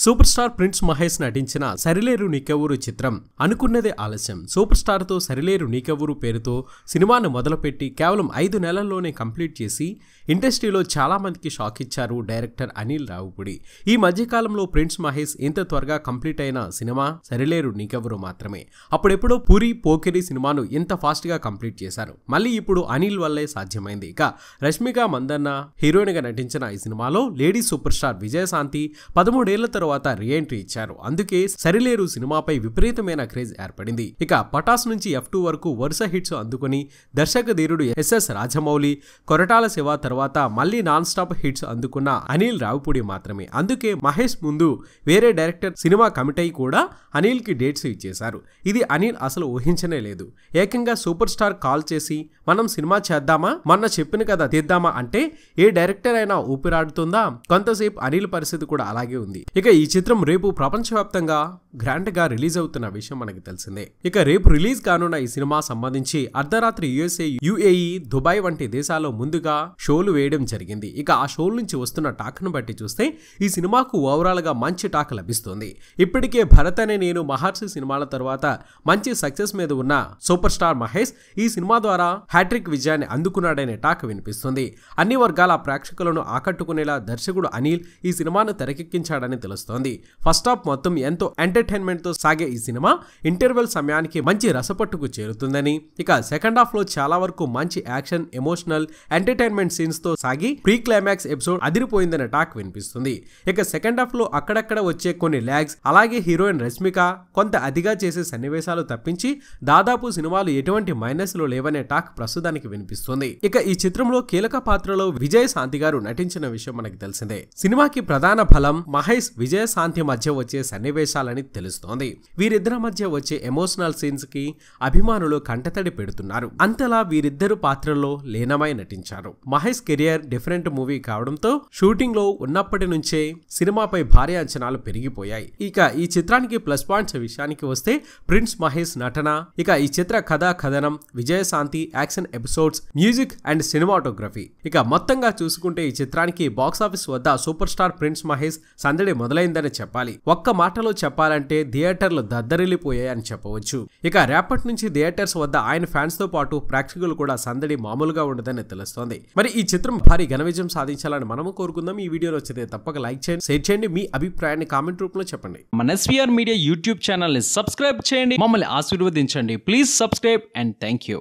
super star prince Mahesh నటించిన సరిలేరు నీకెవ్వరు చిత్రం అనుకున్నదే ఆలస్యం సూపర్ స్టార్ తో సరిలేరు నీకెవ్వరు పేరుతో సినిమాను మొదలుపెట్టి కేవలం ఐదు నెలల్లోనే కంప్లీట్ చేసి ఇండస్ట్రీలో చాలా మందికి షాక్ ఇచ్చారు డైరెక్టర్ అనిల్ రావుపుడి ఈ మధ్యకాలంలో ప్రిన్స్ మహేష్ ఇంత త్వరగా కంప్లీట్ అయిన సినిమా సరిలేరు నీకెవ్వరు మాత్రమే అప్పుడెప్పుడో పూరి పోకిరి సినిమాను ఇంత ఫాస్ట్ గా కంప్లీట్ చేశారు మళ్ళీ ఇప్పుడు అనిల్ వల్లే సాధ్యమైంది ఇక రష్మిక మందన్న హీరోయిన్ గా నటించిన ఈ సినిమాలో లేడీ సూపర్ స్టార్ విజయశాంతి పదమూడేళ్ల తర్వాత రీఎంట్రీ ఇచ్చారు అందుకే సరిలేరు సినిమాపై విపరీతమైన క్రేజ్ ఏర్పడింది ఇక పటాస్ నుంచి ఎఫ్ టూ వరకు వరుస హిట్స్ అందుకుని దర్శక ధీరుడు ఎస్ఎస్ రాజమౌళి కొరటాల శివ తర్వాత మళ్ళీ నాన్ స్టాప్ హిట్స్ అందుకున్న అనిల్ రావుపూడి మాత్రమే అందుకే మహేష్ ముందు వేరే డైరెక్టర్ సినిమా కమిట్ అయి కూడా అనిల్ కి డేట్స్ ఇచ్చేశారు ఇది అనిల్ అసలు ఊహించనే లేదు ఏకంగా సూపర్ స్టార్ కాల్ చేసి మనం సినిమా చేద్దామా మొన్న చెప్పిన కదా తీద్దామా అంటే ఏ డైరెక్టర్ అయినా ఊపిరాడుతుందా కొంతసేపు అనిల్ పరిస్థితి కూడా అలాగే ఉంది ఇక ఈ చిత్రం రేపు ప్రపంచవ్యాప్తంగా గ్రాండ్ గా రిలీజ్ అవుతున్న విషయం మనకి తెలిసిందే ఇక రేపు రిలీజ్ కానున్న ఈ సినిమా సంబంధించి అర్ధరాత్రి యుఎస్ఏ యుఏఈ దుబాయ్ వంటి దేశాల్లో ముందుగా షోలు వేయడం జరిగింది ఇక ఆ షోల నుంచి వస్తున్న టాక్ను బట్టి చూస్తే ఈ సినిమాకు ఓవరాల్ గా మంచి టాక్ లభిస్తుంది ఇప్పటికే భరత్ అనే నేను మహర్షి సినిమాల తర్వాత మంచి సక్సెస్ మీద ఉన్న సూపర్ స్టార్ మహేష్ ఈ సినిమా ద్వారా హ్యాట్రిక్ విజయాన్ని అందుకున్నాడనే టాక్ వినిపిస్తుంది అన్ని వర్గాల ప్రేక్షకులను ఆకట్టుకునేలా దర్శకుడు అనిల్ ఈ సినిమాను తెరకెక్కించాడని తెలుస్తోంది ఫస్ట్ హాఫ్ మొత్తం ఎంతో ఎంటర్టైన్మెంట్ తో సాగే ఈ సినిమా ఇంటర్వెల్ సమయానికి మంచి రసపట్టుకు చేరుతుందని ఇక సెకండ్ హాఫ్ లో చాలా వరకు మంచి యాక్షన్ ఎమోషనల్ ఎంటర్టైన్మెంట్ సీన్స్ తో సాగి ప్రీ క్లైమాక్స్ ఎపిసోడ్ అదిరిపోయిందనే టాక్ వినిపిస్తుంది ఇక సెకండ్ హాఫ్ లో అక్కడక్కడ వచ్చే కొన్ని ల్యాగ్స్ అలాగే హీరోయిన్ రష్మిక కొంత అతిగా చేసే సన్నివేశాలు తప్పించి దాదాపు సినిమాలు ఎటువంటి మైనస్ లో లేవనే టాక్ ప్రస్తుతానికి వినిపిస్తుంది ఇక ఈ చిత్రంలో కీలక పాత్రలో విజయ్ శాంతి గారు నటించిన విషయం మనకి తెలిసిందే సినిమాకి ప్రధాన ఫలం మహేష్ విజయ శాంతి మధ్య వచ్చే సన్నివేశాలని తెలుస్తోంది వీరిద్దరి మధ్య వచ్చే ఎమోషనల్ సీన్స్ కి అభిమానులు కంటతడి పెడుతున్నారు అంతలా వీరిద్దరు పాత్రల్లో లీనమై నటించారు మహేష్ కెరియర్ డిఫరెంట్ మూవీ కావడంతో షూటింగ్ లో ఉన్నప్పటి నుంచే సినిమాపై భారీ అంచనాలు పెరిగిపోయాయి ఇక ఈ చిత్రానికి ప్లస్ పాయింట్స్ విషయానికి వస్తే ప్రిన్స్ మహేష్ నటన ఇక ఈ చిత్ర కథా కథనం Vijayashanti action episodes music and cinematography ఇక మొత్తంగా చూసుకుంటే ఈ చిత్రానికి బాక్సాఫీస్ వద్ద సూపర్ స్టార్ ప్రిన్స్ మహేష్ సందడి మొదలైందని చెప్పాలి ఒక్క మాటలో చెప్పాలంటే థియేటర్లు దద్దరిల్లిపోయాయని చెప్పవచ్చు ఇక రేపటి నుంచి థియేటర్స్ వద్ద ఆయన ఫ్యాన్స్ తో పాటు ప్రేక్షకులు కూడా సందడి మామూలుగా ఉండదని తెలుస్తోంది మరి ఈ చిత్రం భారీ ఘన విజయం సాధించాలని మనము కోరుకుందాం ఈ వీడియో నచ్చితే తప్పక లైక్ చేయండి షేర్ చేయండి మీ అభిప్రాయాన్ని కామెంట్ రూపంలో చెప్పండి మన ఎస్వీఆర్ మీడియా యూట్యూబ్ ఛానల్ని సబ్స్క్రైబ్ చేయండి మమ్మల్ని ఆశీర్వదించండి please subscribe and thank you